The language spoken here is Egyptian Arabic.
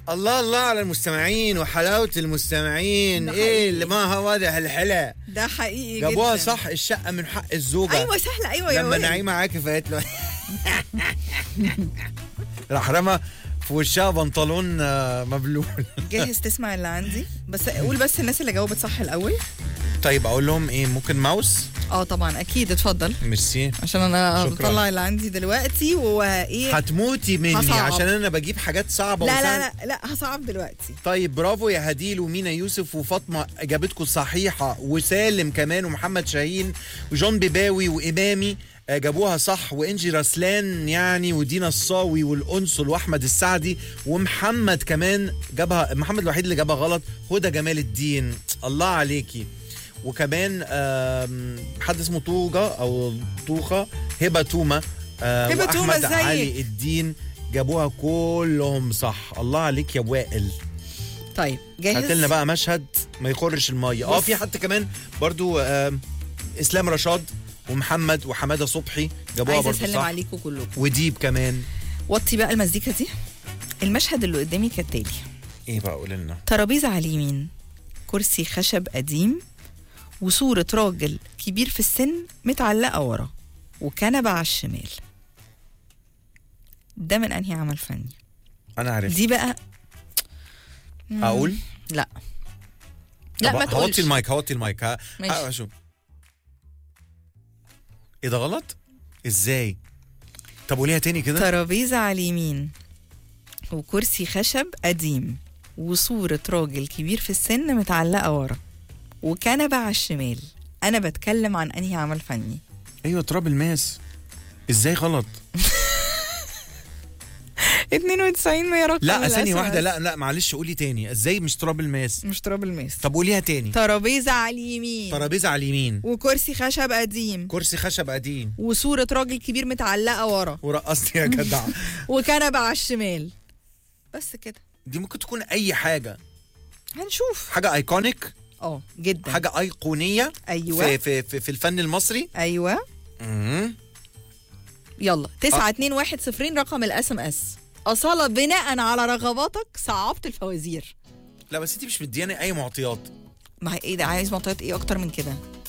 الله الله على المستمعين وحلاوة المستمعين ده ايه حقيقي. اللي ما هو واضح الحلا ده حقيقي جابوها جدا. صح الشقة من حق الزوجة ايوه سهله ايوه يا لما وائل. نعيمة عاكف قالت له راح رمى في وشها بنطلون آه، مبلول جاهز تسمع اللي عندي بس قول بس الناس اللي جاوبت صح الاول طيب اقول لهم ايه ممكن ماوس اه طبعا اكيد اتفضل ميرسي عشان انا شكراً. بطلع اللي عندي دلوقتي وايه هتموتي مني هصعب. عشان انا بجيب حاجات صعبة لا وسهلة. لا لا لا هصعب دلوقتي طيب برافو يا هديل ومينا يوسف وفاطمه اجابتكم صحيحه وسالم كمان ومحمد شاهين وجون بيباوي وامامي آه، جابوها صح وانجي رسلان يعني ودينا الصاوي والانسل واحمد السعدي ومحمد كمان جابها محمد الوحيد اللي جابها غلط هدى جمال الدين الله عليكي وكمان آم، حد اسمه طوجة او طوخة هبة تومة آه، هبة تومة، واحمد ازيك؟ علي الدين جابوها كلهم صح الله عليك يا وائل طيب جاهز هات لنا بقى مشهد ما يخرش الميه اه بص. في حد كمان برضو آم، اسلام رشاد ومحمد وحماده صبحي جابوها عايزه برضو اسلم صح عليكم كلكم وديب كمان وطي بقى المزيكا دي المشهد اللي قدامي كالتالي ايه بقى قول لنا ترابيزه على اليمين كرسي خشب قديم وصورة راجل كبير في السن متعلقة ورا وكنبة على الشمال ده من أنهي عمل فني انا عارف دي بقى مم، اقول لا لا طب ما تقولش هوطي المايك هوطي المايك ها ماشي. ها شوف ايه ده غلط ازاي طب قوليها تاني كده ترابيزة على اليمين وكرسي خشب قديم وصورة راجل كبير في السن متعلقة ورا وكنبة على الشمال أنا بتكلم عن أنهي عمل فني ايوه تراب الماس ازاي غلط 92 ما رقم لا ثانيه الأسمس. واحده لا لا معلش قولي تاني ازاي مش تراب الماس مش تراب الماس طب قوليها تاني ترابيزة على اليمين ترابيزه على اليمين وكرسي خشب قديم كرسي خشب قديم وصورة راجل كبير متعلقة ورا ورقصني يا جدع وكنبة على الشمال بس كده دي ممكن تكون اي حاجه هنشوف حاجه ايكونيك اه جدا حاجه ايقونيه ايوه في في في, في الفن المصري ايوه مم. يلا 9 2 1 0 رقم الاس ام اس أصالة بناء على رغباتك صعبت الفوازير لا بس انت مش مدياني اي معطيات ما هي ايه ده عايز معطيات ايه اكتر من كده